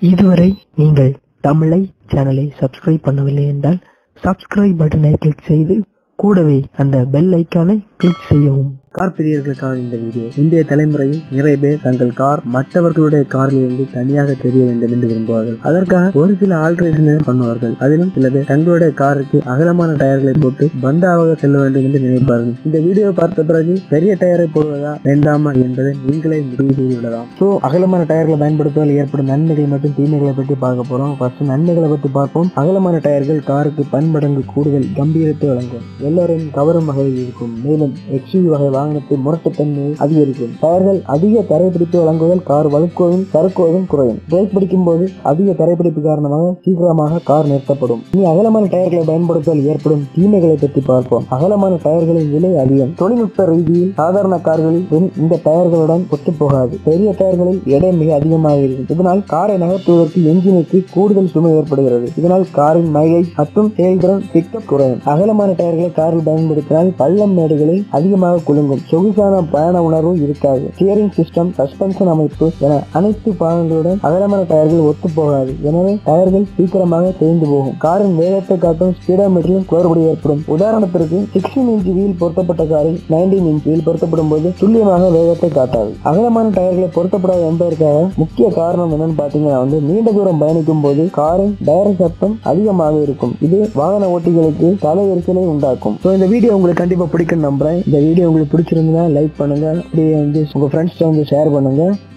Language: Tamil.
இதுவரை நீங்கள் தமிழை சேனலை சப்ஸ்கிரைப் பண்ணவில்லை என்றால் சப்ஸ்கிரைப் பட்டனை கிளிக் செய்து கூடவே அந்த பெல் ஐக்கானை கிளிக் செய்யவும் கார் பிரியர்களுக்காக இந்த வீடியோ இன்றைய தலைமுறையில் நிறைய பேர் தங்கள் கார் மற்றவர்களுடைய காரில் இருந்து தனியாக தெரிய வேண்டும் என்று விரும்புவார்கள் அதற்காக ஒரு சில ஆல்ட்ரேஷன் பண்ணுவார்கள் அதிலும் சில பேர் தங்களுடைய காருக்கு அகலமான டயர்களை போட்டு பந்தாவாக செல்ல வேண்டும் என்று நினைப்பார்கள் இந்த வீடியோ பார்த்த பிறகு பெரிய டயரை போடுவதா வேண்டாமா என்பதை நீங்களே முடிவு செய்து விடலாம் ஸோ அகலமான டயர்களை பயன்படுத்துவதால் ஏற்படும் நன்மைகள் மற்றும் தீமைகளை பற்றி பார்க்க போறோம் ஃபர்ஸ்ட் நன்மைகளை பற்றி பார்ப்போம் அகலமான டயர்கள் காருக்கு பன்மடங்கு கூடுதல் கம்பீரத்தை வழங்கும் எல்லோரும் கவரும் வகையில் இருக்கும் மேலும் எக்ஸ்யூவி வகை வாகனத்தின் முரட்டுத்தன்மையை அதிகரிக்கும் டயர்கள் அதிக தரைப்பிடிப்பு வழங்குவதால் கார் வழுக்குவதும் சறுக்குவதும் குறையும் பிரேக் பிடிக்கும் போது அதிக தரைப்பிடிப்பு காரணமாக சீக்கிரமாக கார் நிறுத்தப்படும் இனி அகலமான டயர்களை பயன்படுத்துவதால் ஏற்படும் தீமைகளை பற்றி பார்ப்போம் அகலமான டயர்களின் விலை அதிகம் தொழில்நுட்ப ரீதியில் சாதாரண கார்களில் பின் இந்த டயர்களுடன் ஒத்துப் போகாது பெரிய டயர்களில் எடை மிக அதிகமாக இருக்கும் இதனால் காரை நகர்த்துவதற்கு என்ஜினுக்கு கூடுதல் சுமை ஏற்படுகிறது இதனால் காரின் மைலேஜ் மற்றும் செயல்திறன் பிக்கப் குறையும் அகலமான டயர்களை காரில் பயன்படுத்தினால் பள்ளம் மேடுகளில் அதிகமாக குலுங்கும் சொகுசான பயண உணர்வு இருக்காது ஸ்டியரிங் சிஸ்டம் சஸ்பென்ஷன் அமைப்பு என அனைத்து பாகங்களுடன் அகலமான டயர்கள் ஒத்து போகாது எனவே டயர்கள் சீக்கிரமாக தேய்ந்து போகும் காரின் வேகத்தை காட்டும் ஸ்பீடோமீட்டரிலும் குளறுபடி ஏற்படும் உதாரணத்திற்கு சிக்ஸ்டீன் இன்ச் வீல் பொருத்தப்பட்ட காரில் நைன்டீன் இன்ச் வீல் பொருத்தப்படும் போது துல்லியமாக வேகத்தை காட்டாது அகலமான டயர்களை பொருத்தப்படாத என்பதற்காக முக்கிய காரணம் என்னன்னு பாத்தீங்கன்னா வந்து நீண்ட தூரம் பயணிக்கும் போது காரின் டயர் சத்தம் அதிகமாக இருக்கும் இது வாகன ஓட்டிகளுக்கு தலை எரிச்சலை உண்டாக்கும் ஸோ இந்த வீடியோ உங்களுக்கு கண்டிப்பா பிடிக்கும் நம்புறேன் இந்த வீடியோ உங்களுக்கு பிடிச்சிருந்தா லைக் பண்ணுங்க அப்படியே வந்து உங்க ஃப்ரெண்ட்ஸ் வந்து ஷேர் பண்ணுங்க